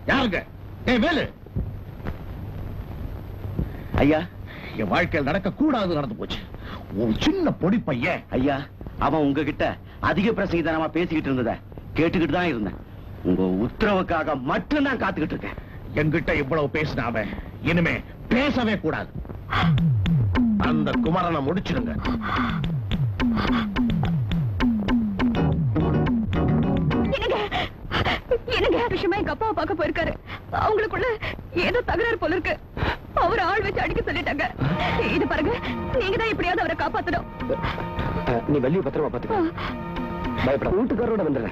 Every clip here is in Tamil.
யாருங்க ஏய் வேலு ஐயா என் வாழ்க்கையில் நடக்க கூடாது நடந்து போச்சு ஒரு சின்ன பொடி பையன் ஐயா அவன் உங்ககிட்ட அதிக பிரசங்கிதனமா பேசிக்கிட்டு இருந்தத கேட்டுக்கிட்டு தான் இருந்தேன் உங்க உத்தரவுக்காக மட்டும்தான் காத்துக்கிட்டு இருக்கேன் என்கிட்ட இவ்வளவு பேசின அவன் இனிமே பேசவே கூடாது அந்த குமரனை முடிச்சிடுங்க என்னங்க என்னங்க விஷயமா எங்க அப்பாவை பார்க்க போயிருக்காரு அவங்களுக்குள்ள ஏதோ தகராறு போல இருக்கு அவர் ஆள் வச்சு அடிக்க சொல்லிட்டாங்க இது பாருங்க நீங்க தான் எப்படியாவது அவரை காப்பாத்தணும் நீ வெளியே பத்திரமா பாத்துக்க பயப்பட வீட்டுக்காரோட வந்துடுறேன்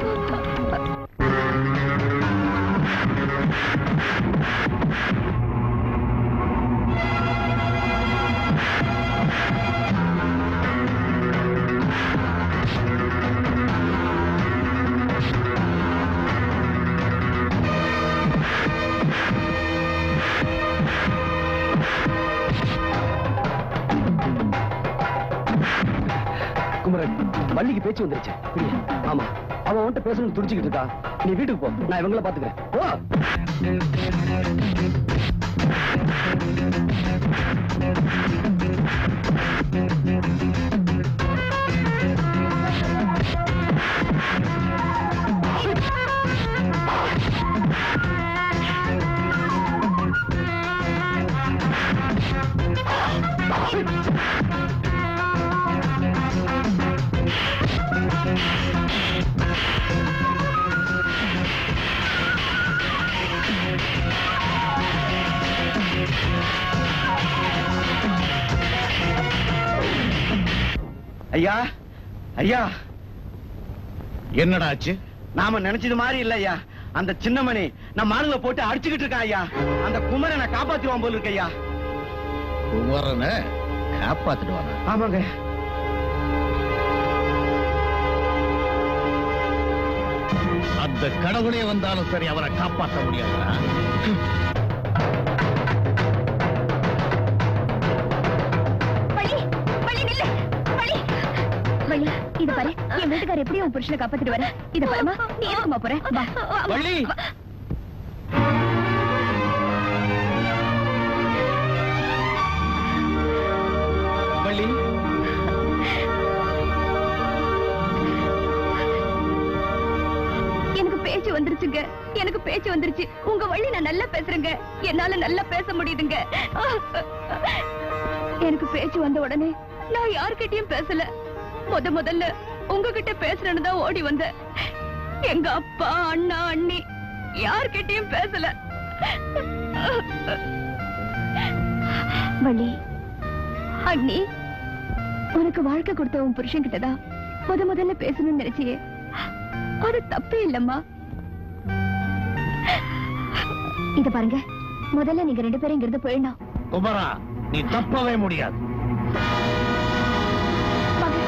குமரன் வள்ளிக்கு பேச்சு வந்துருச்சு அப்படியா? ஆமா அவன் உன்கிட்ட பேசணும்னு துடிச்சுக்கிட்டு இருக்கா நீ வீட்டுக்கு போ நான் இவங்கள பாத்துக்கிறேன் போ ஐயா ஐயா என்னடா ஆச்சு நாம நினைச்சது மாதிரி இல்ல ஐயா அந்த சின்னமணி நம்ம ஆளுங்களை போட்டு அடிச்சுக்கிட்டு இருக்கான் ஐயா அந்த குமரனை காப்பாத்துவான் போல இருக்கு ஐயா குமரனை காப்பாத்திடுவானா ஆமாங்க அந்த கடவுளே வந்தாலும் சரி அவரை காப்பாற்ற முடியாதுடா வள்ளி வள்ளி நில்லு வள்ளி வள்ளி இது பாரு என் வீட்டுக்காரர் எப்படி உன் புருஷனை காப்பாத்திட்டு வர இது பாருமா நீ எதுக்குமா போற வா, வா, வா. வள்ளி. வள்ளி எனக்கு பேச்சு வந்துருச்சுங்க எனக்கு பேச்சு வந்துருச்சு உங்க வழி நான் நல்லா பேசுறேங்க என்னால நல்லா பேச முடியுதுங்க எனக்கு பேச்சு வந்த உடனே நான் யார்கிட்டயும் பேசல முத முதல்ல உங்ககிட்ட பேசுறேன்னு தான் ஓடி வந்தேன் எங்க அப்பா அண்ணா அண்ணி யார்கிட்டயும் பேசல வள்ளி அண்ணி உனக்கு வாழ்க்கை கொடுத்த உன் புருஷன் கிட்டதான் முத முதல்ல பேசணும்னு நினைச்சியே அது தப்பே இல்லம்மா இத பாருங்க முதல்ல நீங்க ரெண்டு பேரும் இங்கிருந்து போயிடணும் குமரா நீ தப்பவே முடியாது வாங்க.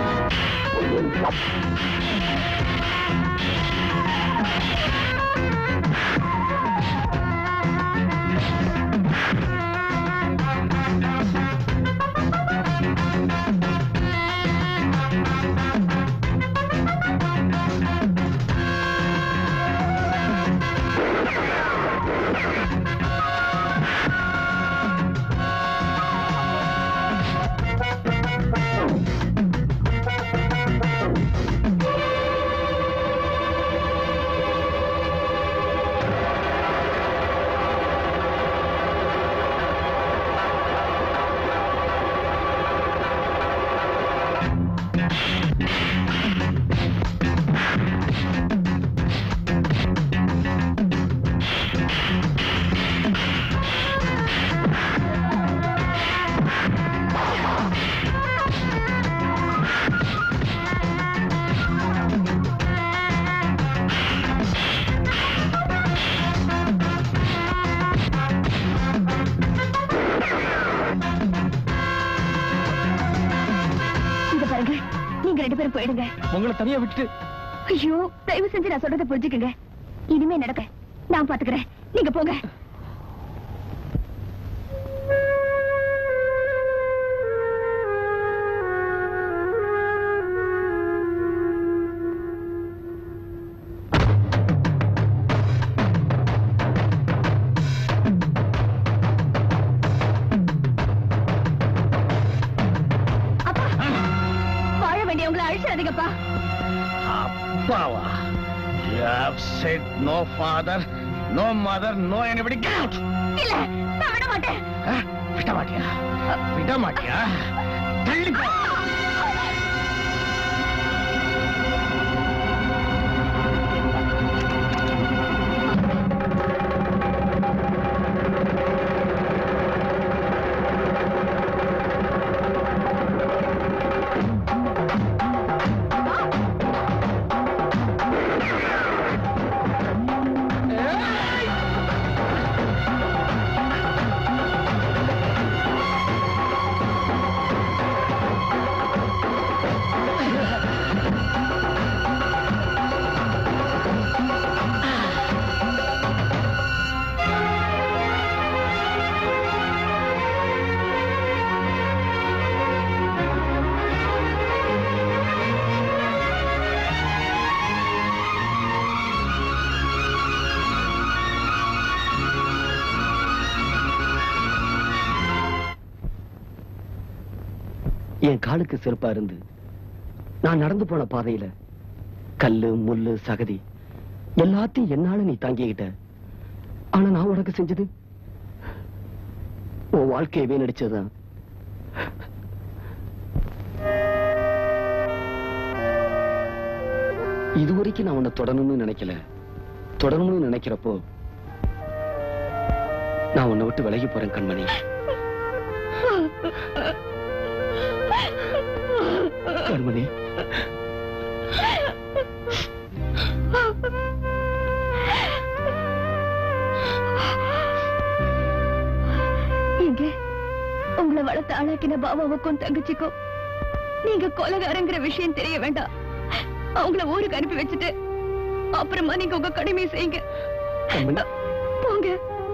இத பாருங்க நீங்க ரெண்டு பேரும் போயிடுங்க உங்களை தனியா விட்டுட்டு ஐயோ தயவு செஞ்சு நான் சொல்றதை புரிஞ்சுக்கங்க இனிமே நடக்க நான் பாத்துக்கிறேன் நீங்க போங்க அப்பாவா You have said no father, no mother, no anybody. Get out! இல்ல நான் விட மாட்டேன் ஆ, விட மாட்டியா விட மாட்டியா தள்ளி போ என் காலுக்கு செருப்பா இருந்து நான் நடந்து போன பாதையில கல்லு முள்ளு சகதி எல்லாத்தையும் என்னால நீ தாங்கிக்கிட்ட ஆனா நான் உனக்கு செஞ்சது உன் வாழ்க்கையை வீணடிச்சதுதான் இதுவரைக்கும் நான் உன்னை தொடரணும்னு நினைக்கல தொடரணும்னு நினைக்கிறப்போ நான் உன்னை விட்டு விலகி போறேன் கண்மணி கண்மணி எங்க உங்களை வளர்த்து ஆளாக்கின பாபாவுக்கும் தங்கச்சிக்கும் நீங்க கொலகாரங்கிற விஷயம் தெரிய வேண்டாம் அவங்கள ஊருக்கு அனுப்பி வச்சுட்டு அப்புறமா நீங்க உங்க கடமையை செய்யுங்க கண்மணி போங்க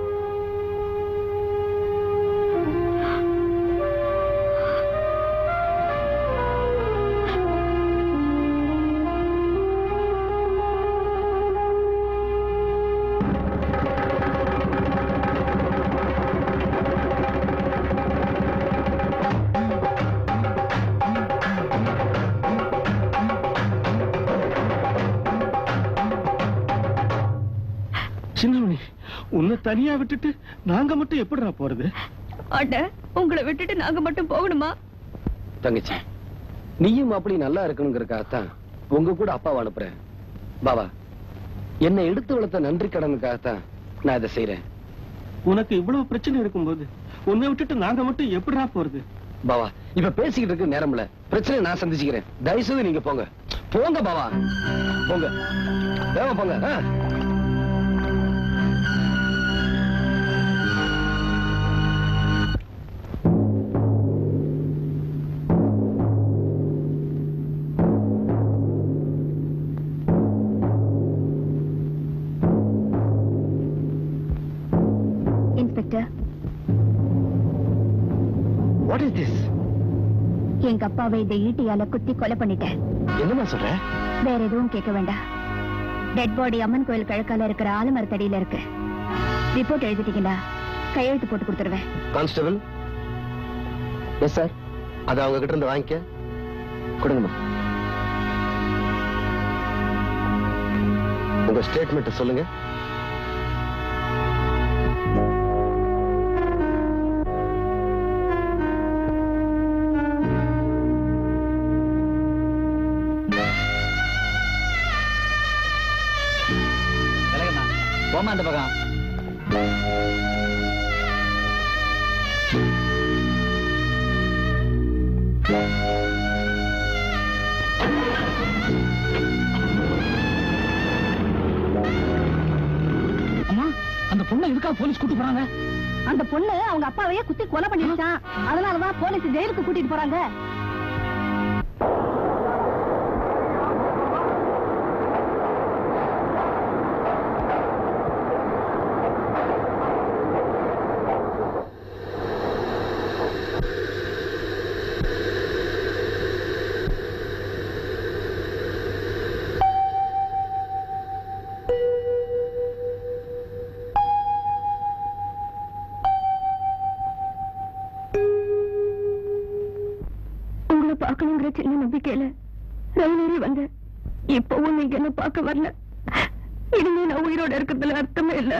சின்னமணி உன்னை தனியா விட்டுட்டு நாங்க மட்டும் எப்படிடா போறது அட உங்களை விட்டுட்டு நாங்க மட்டும் போகணுமா தங்கச்சி நீயும் அப்படி நல்லா இருக்கணுங்கிறதுக்காகத்தான் உங்க கூட அப்பாவை அனுப்புறேன் பாபா என்னை எடுத்து வளர்த்த நன்றி கடனுக்காகத்தான் நான் இதை செய்யறேன் உனக்கு இவ்வளவு பிரச்சனை இருக்கும்போது உன்னை விட்டுட்டு நாங்க மட்டும் எப்படிடா போறது பாபா இப்ப பேசிக்கிட்டு இருக்க நேரம் இல்ல பிரச்சனை நான் சந்திச்சுக்கிறேன் தயவு செய்து நீங்க போங்க போங்க பாபா போங்க வேகமா போங்க ஆ? இன்ஸ்பெக்டர் வாட் இஸ் திஸ் எங்க அப்பாவை இந்த ஈட்டியால குத்தி கொலை பண்ணிட்டேன் என்னமா சொல்ற வேற எதுவும் கேட்க வேண்டாம் டெட் பாடி அம்மன் கோயில் கிழக்கால இருக்கிற ஆலமரத்தடியில இருக்கு ரிப்போர்ட் எழுதிட்டீங்களா கையெழுத்து போட்டு கொடுத்துருவேன் கான்ஸ்டபிள் எஸ் சார் அதை அவங்க கிட்ட இருந்து வாங்கிக்க கொடுங்கம்மா உங்க ஸ்டேட்மெண்ட் சொல்லுங்க போமா அந்த பக்கம் அம்மா அந்த பொண்ணை எதுக்காக போலீஸ் கூட்டு போறாங்க அந்த பொண்ணு அவங்க அப்பாவையே குத்தி கொலை பண்ணிருச்சான் அதனாலதான் போலீஸ் ஜெயிலுக்கு கூட்டிட்டு போறாங்க உங்களை பார்க்கணுங்கிற சின்ன நம்பிக்கையில ரயில் ஏறி வந்தேன் இப்பவும் நீங்க என்ன பார்க்க வரல இனிமே நான் உயிரோட இருக்கிறதுல அர்த்தமே இல்ல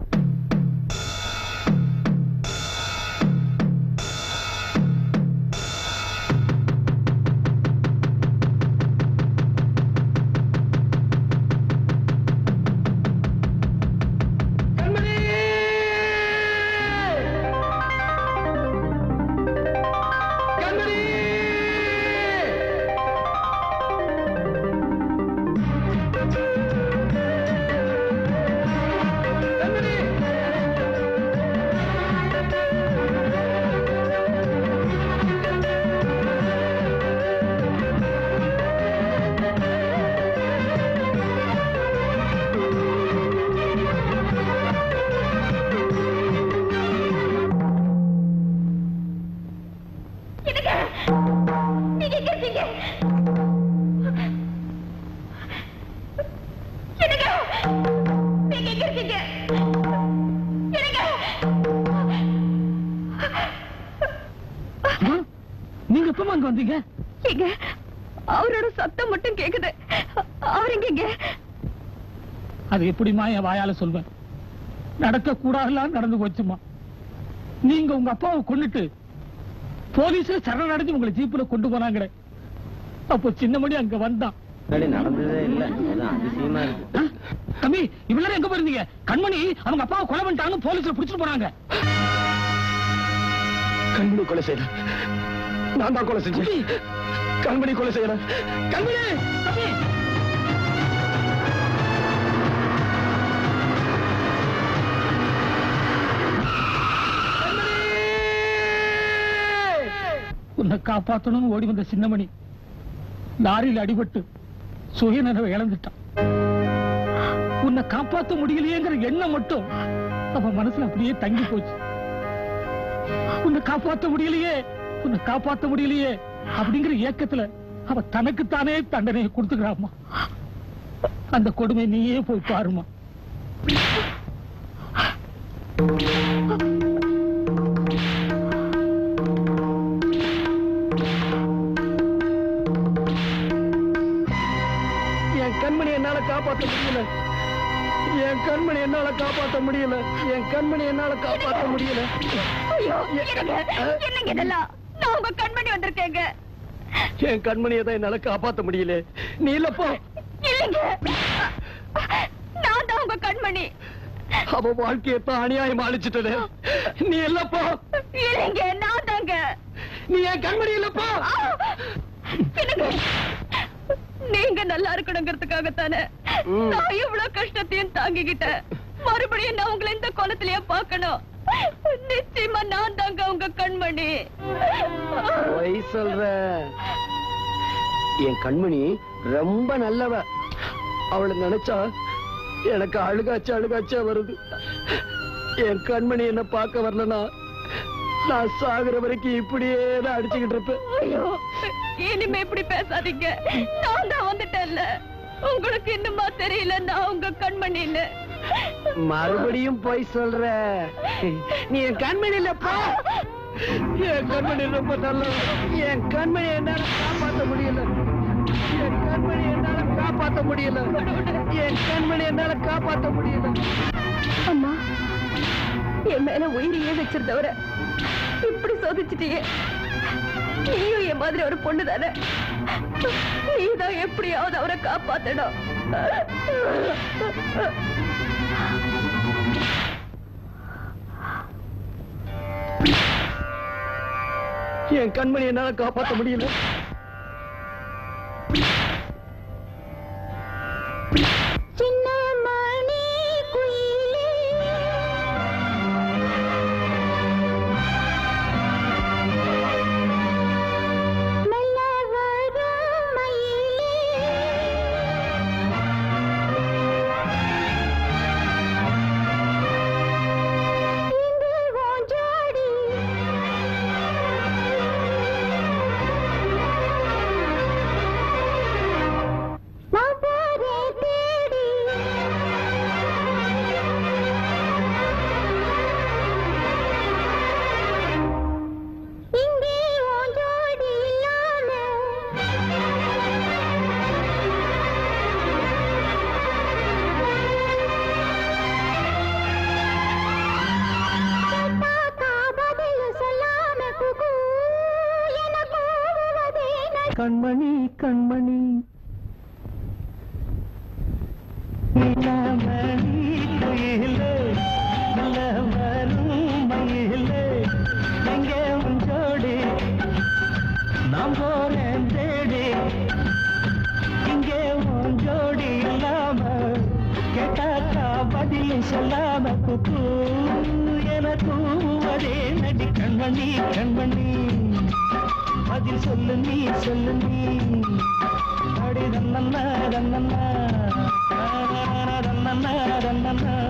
நீங்க எங்க இருக்கீங்க என்னங்க நீங்க எங்க இருக்கீங்க என்னங்க நீங்க எப்பமா அங்க வந்தீங்க எங்க அவரோட சத்தம் மட்டும் கேக்குது அவர் எங்க அது எப்படிமா என் வாயால சொல்வேன் நடக்க கூடாதுலாம் நடந்து போச்சுமா நீங்க உங்க அப்பாவை கொண்டுட்டு போலீஸ்ல சரணடைஞ்சு உங்களை ஜீப்ல கொண்டு போனாங்களே அப்போ சின்னமணி அங்க வந்தான் நடந்ததே இல்ல அதான் அதிசயமா இருக்கு ஆ? தம்பி இவ்வளவு எங்க போயிருந்தீங்க கண்மணி அவங்க அப்பாவை கொலை பண்ணிட்டாங்கன்னு போலீஸ்ல பிடிச்சிட்டு போனாங்க கண்மணி கொலை செய்யல நான் தான் கொலை செஞ்சேன் கண்மணி கொலை செய்யல கண்மணி தம்பி உன்னை காப்பாத்தணும்னு ஓடி வந்த சின்னமணி லாரியில் அடிபட்டு சுயநினைவை இழந்துட்டான் உன்னை காப்பாத்த முடியலையேங்கிற எண்ணம் மட்டும் அவன் மனசுல அப்படியே தங்கி போச்சு உன்னை காப்பாத்த முடியலையே உன்னை காப்பாத்த முடியலையே அப்படிங்கிற ஏக்கத்துல அவ தனக்குத்தானே தண்டனையை கொடுத்துக்கிறாமா அந்த கொடுமை நீயே போய் பாருமா என் கண்மணி என்னால காப்பாத்த முடியல என் கண்மணி என்னால காப்பாத்த முடியல என் கண்மணி என்னால காப்பாத்த முடியல ஐயோ என்னங்க என்னங்க இதெல்லாம் நான் உங்க கண்மணி வந்திருக்கேங்க என் கண்மணியை தான் என்னால காப்பாத்த முடியல நீ இல்லப்போ இல்லைங்க நான் தான் உங்க கண்மணி அவ வாழ்க்கையை தான் அநியாயம் அழிச்சிட்டது நீ இல்லப்போ இல்லைங்க நான் தாங்க நீ என் கண்மணி இல்லப்போ என்னங்க நீங்க நல்லா இருக்கணுங்கிறதுக்காகத்தானே ம். நான் இவ்வளவு கஷ்டத்தையும் தாங்கிக்கிட்டேன் மறுபடியும் நான் உங்களை இந்த கோலத்திலேயே பார்க்கணும் நிச்சயமா நான் தாங்க உங்க கண்மணி பொய் சொல்ற என் கண்மணி ரொம்ப நல்லவ அவளை நினைச்சா எனக்கு அழுகாச்சு அழுகாச்சா வருது என் கண்மணி என்ன பார்க்க வரலனா நான் சாகுற வரைக்கும் இப்படியே தான் அடிச்சுக்கிட்டு இருப்பேன் ஐயோ இனிமே இப்படி பேசாதீங்க நான் தான் வந்துட்டேன்ல உங்களுக்கு இன்னுமா தெரியல நான் உங்க கண்மணின்னு மறுபடியும் பொய் சொல்ற நீ என் கண்மணி இல்லப்பா என் கண்மணி ரொம்ப நல்ல என் கண்மணி என்னால காப்பாத்த முடியல என் கண்மணி என்னால காப்பாத்த முடியல என் கண்மணி என்னால காப்பாத்த முடியல அம்மா என் மேல உயிரையே வச்சிருந்தவர இப்படி சோதிச்சிட்டியே நீயும் என் மாதிரி ஒரு பொண்ணு தானே நீதான் எப்படியாவது அவரை காப்பாத்தணும் என் கண்மணி என்னால காப்பாத்த முடியல சின்ன மணி குயிலே மெல்ல வரும் மயிலே இங்கு ஓஞ்சாடி பதிலும் சொல்லாம குக்கு என கூவதே நடி கண்மணி கண்மணி பதில் சொல்லு நீ சொல்லு நீ அடி தன்னன்னா தன்னன்னா தன்னன்னா தன்னன்னா